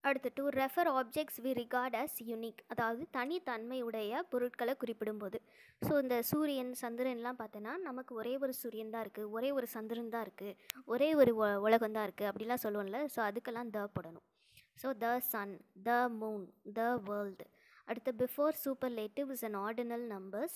அடுத்து to refer objects we regard as unique அதாவது தனித்தன்மையுடைய பொருட்களை குறிப்பிடும்போது ஸோ இந்த சூரியன் சந்திரன்லாம் பார்த்தோன்னா நமக்கு ஒரே ஒரு சூரியன் தான் இருக்குது ஒரே ஒரு சந்திரன் தான் இருக்குது ஒரே ஒரு உ உலகம் தான் இருக்குது அப்படிலாம் சொல்லுவோம்ல ஸோ அதுக்கெல்லாம் த போடணும் so the sun the moon the world அடுத்து before superlative is an ordinal numbers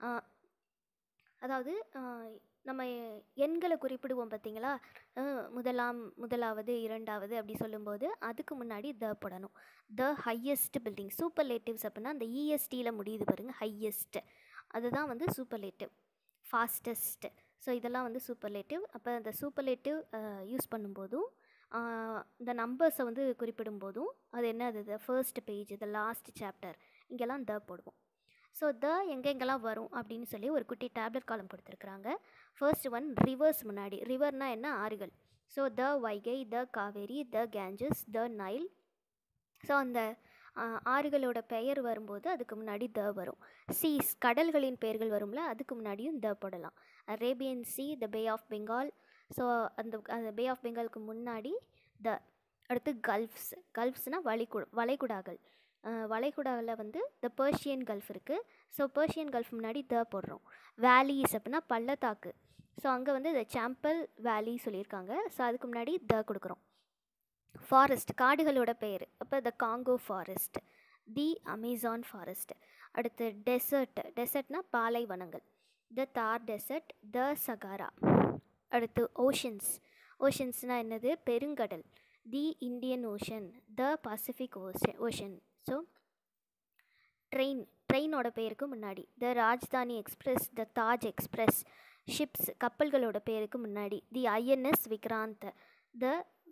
அதாவது ஆஹ், நம்ம எண்களை குறிப்பிடுவோம் பார்த்தீங்களா அஹ், முதலாம் முதலாவது இரண்டாவது அப்படி சொல்லும்போது அதுக்கு முன்னாடி த போடணும் த ஹையஸ்ட் பில்டிங் சூப்பர்லேட்டிவ்ஸ் அப்படின்னா அந்த இஎஸ்டியில் முடியுது பாருங்க ஹையஸ்ட் அதுதான் வந்து சூப்பர்லேட்டிவ் ஃபாஸ்டஸ்ட் ஸோ இதெல்லாம் வந்து சூப்பர்லேட்டிவ் அப்போ அந்த சூப்பர்லேட்டிவ் யூஸ் பண்ணும்போதும் ஆஹ், இந்த நம்பர்ஸை வந்து குறிப்பிடும்போதும் அது என்னது the first page the last chapter இங்கெல்லாம் த போடுவோம் ஸோ த எங்கெங்கெல்லாம் வரும் அப்படின்னு சொல்லி ஒரு குட்டி டேப்லெட் காலம் கொடுத்துருக்குறாங்க ஃபர்ஸ்ட் ஒன் ரிவர்ஸ் முன்னாடி ரிவர்னா என்ன ஆறுகள் so the Vaigai the Kaveri the Ganges the Nile so அந்த ஆ, ஆறுகளோட பெயர் வரும்போது அதுக்கு முன்னாடி த வரும் சீஸ் கடல்களின் பெயர்கள் வரும்ல அதுக்கு முன்னாடியும் த போடலாம் Arabian Sea the Bay of Bengal so அந்த அந்த பே ஆஃப் பெங்காலுக்கு முன்னாடி த அடுத்து கல்ஃப்ஸ் கல்ஃப்ஸ்னால் வளைகு வளைகுடாக்கள் அஹ் வளைகுடாவில் வந்து த பர்ஷியன் கல்ஃப் இருக்குது ஸோ பர்ஷியன் கல்ஃப் முன்னாடி த போடுறோம் வேலிஸ் அப்படின்னா பள்ளத்தாக்கு ஸோ அங்கே வந்து த சாம்பல் வேலி சொல்லியிருக்காங்க ஸோ அதுக்கு முன்னாடி த கொடுக்குறோம் ஃபாரஸ்ட் காடுகளோட பெயர் அப்போ the Congo forest the Amazon forest அடுத்து டெசர்ட் டெசர்ட்னா பாலைவனங்கள் the Thar desert the Sahara அடுத்து ஓஷன்ஸ் ஓஷன்ஸ்னால் என்னது பெருங்கடல் the Indian Ocean the Pacific Ocean ocean so train ட்ரெயினோட பேருக்கு முன்னாடி the Rajdhani Express the Taj Express ships கப்பல்களோட பேருக்கு முன்னாடி the INS Vikrant the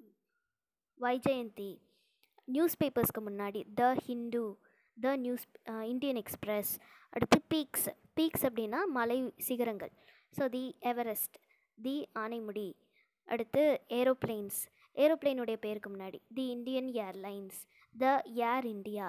Vaijayanti news பேப்பர்ஸ்க்கு முன்னாடி the Hindu the News Indian Express அடுத்து பீக்ஸ் பீக்ஸ் அப்படின்னா மலை சிகரங்கள் ஸோ தி எவரெஸ்ட் தி ஆனைமுடி அடுத்து ஏரோப்ளேன்ஸ் ஏரோப்ளேனுடைய பேருக்கு முன்னாடி the Indian Airlines the Air India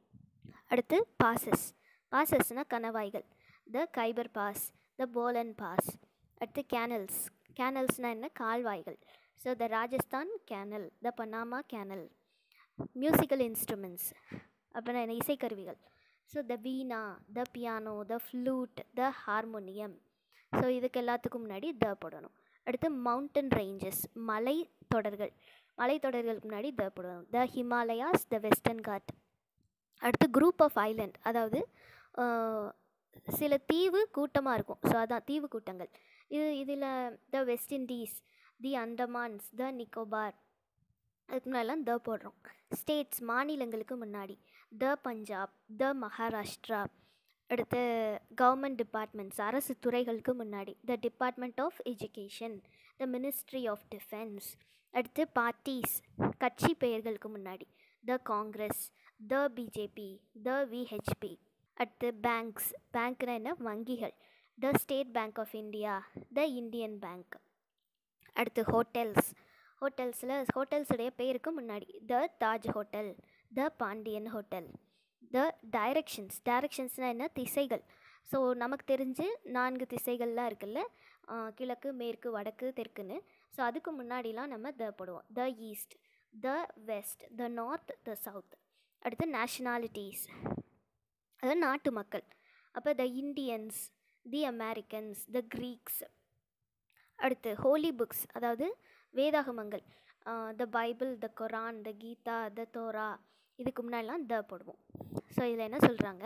அடுத்து பாசஸ் பாசஸ்னால் கணவாய்கள் the Khyber Pass the Bolan Pass அடுத்து கேனல்ஸ் கேனல்ஸ்னால் என்ன கால்வாய்கள் so the Rajasthan Canal the Panama Canal musical instruments அப்புறம் என்ன இசைக்கருவிகள் so the veena the piano the flute the harmonium so இதுக்கு எல்லாத்துக்கும் முன்னாடி த போடணும் அடுத்து மவுண்டன் ரேஞ்சஸ் மலை தொடர்கள் மலை தொடர்களுக்கு முன்னாடி த போடணும் the Himalayas the Western Ghat அடுத்து குரூப் ஆஃப் ஐலண்ட் அதாவது ஆஹ், சில தீவு கூட்டமாக இருக்கும் ஸோ அதான் தீவு கூட்டங்கள் இது இதில் the West Indies the Andamans the Nicobar அதுக்கு முன்னாடிலாம் த போடுறோம் ஸ்டேட்ஸ் மாநிலங்களுக்கு முன்னாடி த பஞ்சாப் த மகாராஷ்டிரா அடுத்து கவர்மெண்ட் டிபார்ட்மெண்ட்ஸ் அரசு துறைகளுக்கு முன்னாடி the department of education the ministry of defence அடுத்து பார்ட்டிஸ் கட்சி பெயர்களுக்கு முன்னாடி the Congress the BJP the VHP அடுத்து பேங்க்ஸ் பேங்க்னா என்ன வங்கிகள் the State Bank of India the Indian Bank அடுத்து ஹோட்டல்ஸ் ஹோட்டல்ஸில் ஹோட்டல்ஸுடைய பேருக்கு முன்னாடி the Taj hotel the Pandian hotel the directions டைரக்ஷன்ஸ்னால் என்ன திசைகள் ஸோ நமக்கு தெரிஞ்சு நான்கு திசைகள்லாம் இருக்குல்ல ஆஹ் கிழக்கு மேற்கு வடக்கு தெற்குன்னு ஸோ அதுக்கு முன்னாடிலாம் நம்ம த போடுவோம் the east the west the north the south அடுத்து நேஷ்னாலிட்டிஸ் அதாவது நாட்டு மக்கள் அப்போ the Indians the Americans the Greeks அடுத்து ஹோலி புக்ஸ் அதாவது வேதாகமங்கள் the Bible the Quran the Gita the Torah இதுக்கு முன்னாடிலாம் த போடுவோம் ஸோ இதில் என்ன சொல்கிறாங்க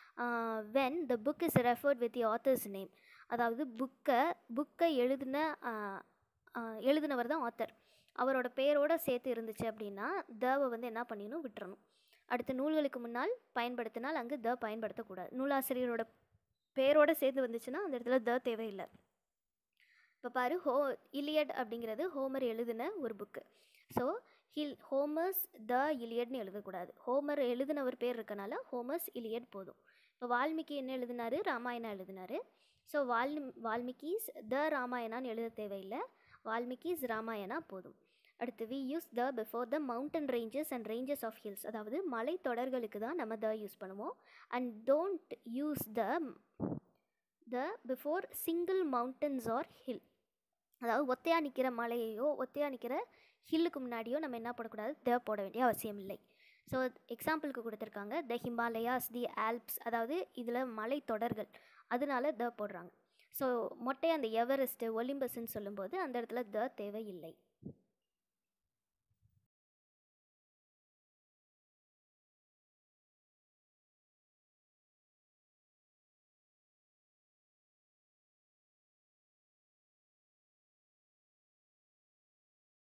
when the book is referred with the author's name அதாவது புக்கை புக்கை எழுதின ஆஹ், ஆஹ், எழுதினவர் தான் ஆத்தர் அவரோட பேரோட சேர்த்து இருந்துச்சு அப்படின்னா தவை வந்து என்ன பண்ணிடணும் விட்டுறணும் அடுத்த நூல்களுக்கு முன்னால் பயன்படுத்தினால் அங்கு த பயன்படுத்தக்கூடாது நூலாசிரியரோட பேரோட சேர்த்து வந்துச்சுன்னா அந்த இடத்துல த தேவையில்லை இப்போ பாரு ஹோ இலியட் அப்படிங்கிறது ஹோமர் எழுதின ஒரு book so hill Homer's the இலியட்னு எழுதக்கூடாது ஹோமர் எழுதினவர் பேர் இருக்கனால ஹோமர்ஸ் இலியட் போதும் இப்போ வால்மீகி என்ன எழுதினாரு ராமாயணம் எழுதினாரு ஸோ வால் வால்மீகிஸ் த ராமாயணான்னு எழுத தேவையில்லை வால்மீகிஸ் ராமாயணா போதும் அடுத்து we use the before the mountain ranges and ranges of hills அதாவது மலை தொடர்களுக்கு தான் நம்ம த யூஸ் பண்ணுவோம் and don't use the the before single mountains or hill அதாவது ஒத்தையாக நிற்கிற மலையையோ ஒத்தையாக நிற்கிற ஹில்லுக்கு முன்னாடியோ நம்ம என்ன போடக்கூடாது த போட வேண்டிய அவசியம் இல்லை ஸோ எக்ஸாம்பிளுக்கு கொடுத்துருக்காங்க த ஹிமாலயாஸ் தி ஆல்ப்ஸ் அதாவது இதில் மலை தொடர்கள் அதனால த போடுறாங்க ஸோ மொட்டையாக அந்த எவரெஸ்ட்டு ஒலிம்பஸ்ன்னு சொல்லும்போது அந்த இடத்துல த தேவை இல்லை